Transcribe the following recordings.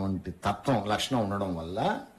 అనేటటువంటి తత్వం లక్షణం ఉండడం వల్ల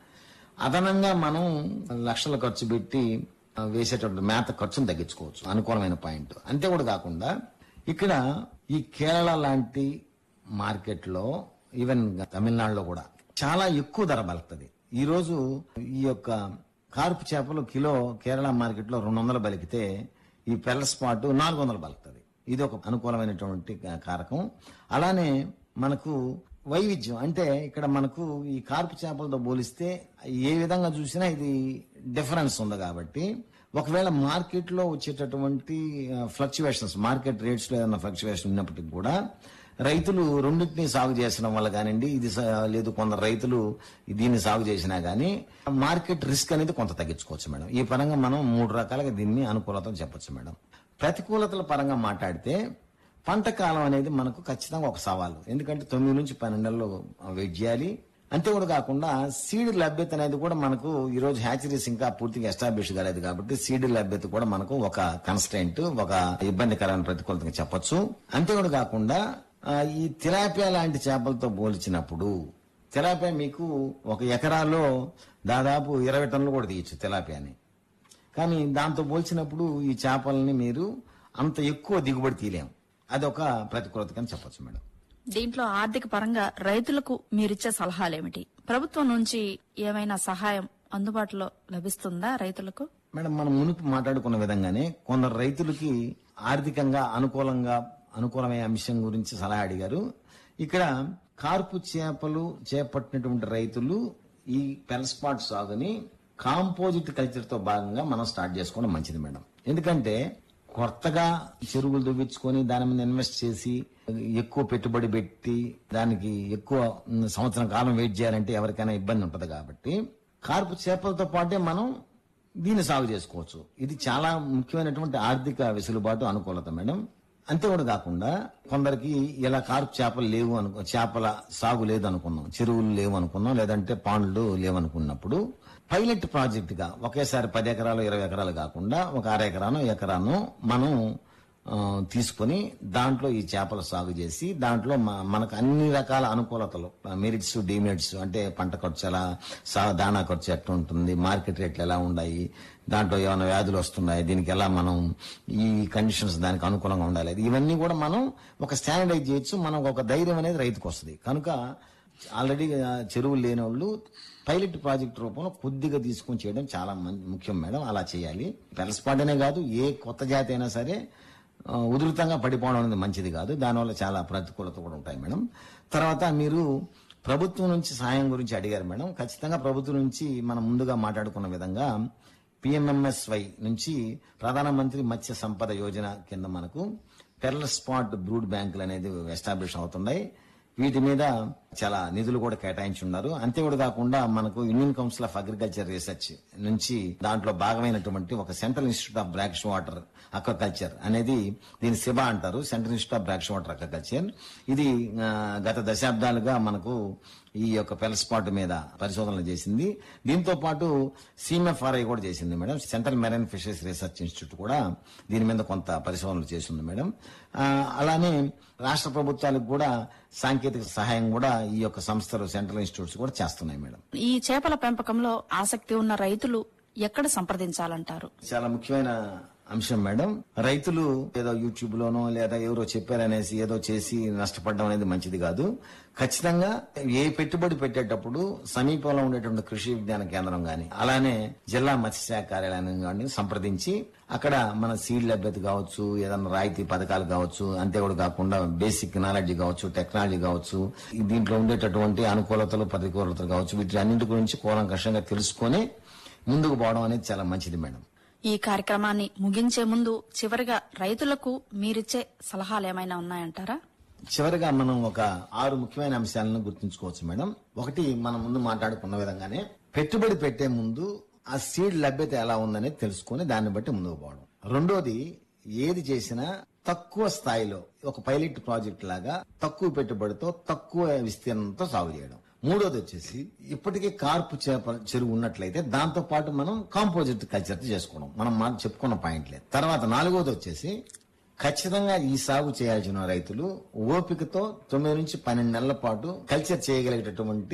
అదనంగా మనం లక్షల ఖర్చు పెట్టి ఆ, వేసేటటువంటి మేత ఖర్చును తగ్గించుకోవచ్చు అనుకూలమైన పాయింట్ అంతే కూడా కాకుండా ఇక్కడ ఈ కేరళ లాంటి మార్కెట్లో ఈవెన్ తమిళనాడులో కూడా చాలా ఎక్కువ ధర బలుకుతుంది ఈ రోజు ఈ యొక్క కార్పు చేపలు కిలో కేరళ మార్కెట్లో రెండు వందలు బలికితే ఈ పెల్ల స్పాట్ నాలుగు వందలు బలుకుతుంది ఇది ఒక అనుకూలమైనటువంటి కారకం అలానే మనకు వైవిధ్యం అంటే ఇక్కడ మనకు ఈ కార్పు చేపలతో పోలిస్తే ఏ విధంగా చూసినా ఇది డిఫరెన్స్ ఉంది కాబట్టి ఒకవేళ మార్కెట్ లో వచ్చేటటువంటి ఫ్లక్చువేషన్స్ మార్కెట్ రేట్స్ లో ఏదైనా ఫ్లక్చువేషన్ ఉన్నప్పటికీ కూడా రైతులు రెండింటినీ సాగు చేసడం వల్ల కానివ్వండి ఇది స- లేదు కొందరు రైతులు దీన్ని సాగు చేసినా గానీ మార్కెట్ రిస్క్ అనేది కొంత తగ్గించుకోవచ్చు మేడం ఈ పరంగా మనం మూడు రకాలుగా దీన్ని అనుకూలతలు చెప్పొచ్చు మేడం ప్రతికూలతల పరంగా మాట్లాడితే పంట కాలం అనేది మనకు ఖచ్చితంగా ఒక సవాలు ఎందుకంటే తొమ్మిది నుంచి పన్నెండు నెలలు వెయిట్ చేయాలి అంతే కూడా కాకుండా సీడ్ లభ్యత అనేది కూడా మనకు ఈ రోజు హ్యాచరీస్ ఇంకా పూర్తిగా ఎస్టాబ్లిష్ కాలేదు కాబట్టి సీడ్ లభ్యత కూడా మనకు ఒక కన్స్టెంట్ ఒక ఇబ్బందికరమైన ప్రతికూలతగా చెప్పొచ్చు అంతే కూడా కాకుండా ఆ, ఈ తిలాపియా లాంటి చేపలతో పోల్చినప్పుడు తిలాపియా మీకు ఒక ఎకరాలో దాదాపు ఇరవై టన్నులు కూడా తీయచ్చు తిలాపియాని కానీ దాంతో పోల్చినప్పుడు ఈ చేపలని మీరు అంత ఎక్కువ దిగుబడి తీయలేం అదొక ప్రతికూలత అని చెప్పొచ్చు మేడం దీంట్లో ఆర్థిక పరంగా రైతులకు మీరిచ్చే సలహాలేమిటి ప్రభుత్వం నుంచి ఏమైనా సహాయం అందుబాటులో లభిస్తుందా రైతులకు మేడం మనం మునుపు మాట్లాడుకున్న విధంగానే కొందరు రైతులకి ఆర్థికంగా అనుకూలంగా అనుకూలమైన అంశం గురించి సలహా అడిగారు ఇక్కడ కార్పు చేపలు చేపట్టినటువంటి రైతులు ఈ పెల్స్పాట్ సాగుని కాంపోజిట్ కల్చర్ తో భాగంగా మనం స్టార్ట్ చేసుకోవడం మంచిది మేడం ఎందుకంటే కొత్తగా చెరువులు దువ్వించుకొని దాని మీద ఇన్వెస్ట్ చేసి ఎక్కువ పెట్టుబడి పెట్టి దానికి ఎక్కువ ఉమ్, సంవత్సరం కాలం వెయిట్ చేయాలంటే ఎవరికైనా ఇబ్బంది ఉంటది కాబట్టి కార్పు చేపలతో పాటే మనం దీన్ని సాగు చేసుకోవచ్చు ఇది చాలా ముఖ్యమైనటువంటి ఆర్థిక వెసులుబాటు అనుకూలత మేడం అంతే కూడా కాకుండా కొందరికి ఇలా కార్పు చేపలు లేవు అనుకో చేపల సాగు లేదు అనుకున్నాం చెరువులు లేవు అనుకున్నాం లేదంటే పాండ్లు లేవు అనుకున్నప్పుడు పైలట్ ప్రాజెక్ట్ గా ఒకేసారి పది ఎకరాలు ఇరవై ఎకరాలు కాకుండా ఒక అర ఎకరాను ఎకరాను మనం ఆ, తీసుకొని దాంట్లో ఈ చేపల సాగు చేసి దాంట్లో మ- మనకు అన్ని రకాల అనుకూలతలు మెరిట్స్ డిమెరిట్స్ అంటే పంట ఖర్చు ఎలా సా- దాణా ఖర్చు ఎట్లా ఉంటుంది మార్కెట్ రేట్లు ఎలా ఉన్నాయి దాంట్లో ఏమైనా వ్యాధులు వస్తున్నాయి దీనికి ఎలా మనం ఈ కండిషన్స్ దానికి అనుకూలంగా ఉండాలి ఇవన్నీ కూడా మనం ఒక స్టాండర్డైజ్ చేయొచ్చు మనం ఒక ధైర్యం అనేది రైతుకు వస్తుంది కనుక ఆల్రెడీ ఆ, చెరువులు లేని వాళ్ళు పైలట్ ప్రాజెక్ట్ రూపంలో కొద్దిగా తీసుకొని చేయడం చాలా మం- ముఖ్యం మేడం అలా చేయాలి పెరస్పాట్ అనే కాదు ఏ కొత్త జాతి అయినా సరే ఆ, ఉధృతంగా పడిపోవడం అనేది మంచిది కాదు దానివల్ల చాలా ప్రతికూలత కూడా ఉంటాయి మేడం తర్వాత మీరు ప్రభుత్వం నుంచి సాయం గురించి అడిగారు మేడం ఖచ్చితంగా ప్రభుత్వం నుంచి మనం ముందుగా మాట్లాడుకున్న విధంగా పిఎంఎంఎస్వై నుంచి ప్రధానమంత్రి మత్స్య సంపద యోజన కింద మనకు పెర్ల స్పాట్ బ్రూడ్ బ్యాంకులు అనేది ఎస్టాబ్లిష్ అవుతున్నాయి వీటి మీద చాలా నిధులు కూడా కేటాయించి ఉన్నారు అంతే కూడా కాకుండా మనకు Indian council of agriculture research నుంచి దాంట్లో భాగమైనటువంటి ఒక central institute of brackish water aquaculture అనేది దీని సిబా అంటారు central institute of brackish water aquaculture ఇది ఆ, గత దశాబ్దాలుగా మనకు ఈ యొక్క పెల్ స్పాట్ మీద పరిశోధనలు చేసింది దీంతో పాటు సిఎంఎఫ్ఆర్ఐ కూడా చేసింది madam central marine fisheries research institute కూడా దీని మీద కొంత పరిశోధనలు చేసింది మేడం ఆ, అలానే రాష్ట్ర ప్రభుత్వాలకు కూడా సాంకేతిక సహాయం కూడా ఈ యొక్క సంస్థలు సెంట్రల్ ఇన్స్టిట్యూట్స్ కూడా చేస్తున్నాయి మేడం ఈ చేపల పెంపకంలో ఆసక్తి ఉన్న రైతులు ఎక్కడ సంప్రదించాలంటారు చాలా ముఖ్యమైన అంశం మేడం రైతులు ఏదో యూట్యూబ్ లోనో లేదా ఎవరో చెప్పారనేసి ఏదో చేసి నష్టపడడం అనేది మంచిది కాదు ఖచ్చితంగా ఏ పెట్టుబడి పెట్టేటప్పుడు సమీపంలో ఉండేటువంటి కృషి విజ్ఞాన కేంద్రం గాని అలానే జిల్లా మత్స్యశాఖ కార్యాలయం గాని సంప్రదించి అక్కడ మన సీడ్ లభ్యత కావచ్చు ఏదైనా రాయితీ పథకాలు కావచ్చు అంతే కూడా కాకుండా బేసిక్ నాలెడ్జ్ కావచ్చు టెక్నాలజీ కావచ్చు ఈ దీంట్లో ఉండేటటువంటి అనుకూలతలు ప్రతికూలతలు కావచ్చు వీటి అన్నింటి గురించి కూలంకషంగా తెలుసుకొని ముందుకు పోవడం అనేది చాలా మంచిది మేడం ఈ కార్యక్రమాన్ని ముగించే ముందు చివరిగా రైతులకు మీరిచ్చే సలహాలు ఏమైనా ఉన్నాయంటారా చివరిగా మనం ఒక ఆరు ముఖ్యమైన అంశాలను గుర్తుంచుకోవచ్చు మేడం ఒకటి మనం ముందు మాట్లాడుకున్న విధంగానే పెట్టుబడి పెట్టే ముందు ఆ సీడ్ లభ్యత ఎలా ఉందనేది తెలుసుకొని దాన్ని బట్టి ముందుకు పోవడం రెండోది ఏది చేసినా తక్కువ స్థాయిలో ఒక పైలట్ ప్రాజెక్ట్ లాగా తక్కువ పెట్టుబడితో తక్కువ విస్తీర్ణంతో సాగు చేయడం మూడోది వచ్చేసి ఇప్పటికే కార్పు చేప చెరువు ఉన్నట్లయితే దాంతో పాటు మనం కాంపోజిట్ కల్చర్ చేసుకోవడం మనం మా చెప్పుకున్న పాయింట్లే తర్వాత నాలుగోది వచ్చేసి ఖచ్చితంగా ఈ సాగు చేయాల్సిన రైతులు ఓపికతో తొమ్మిది నుంచి పన్నెండు నెలల పాటు కల్చర్ చేయగలిగేటటువంటి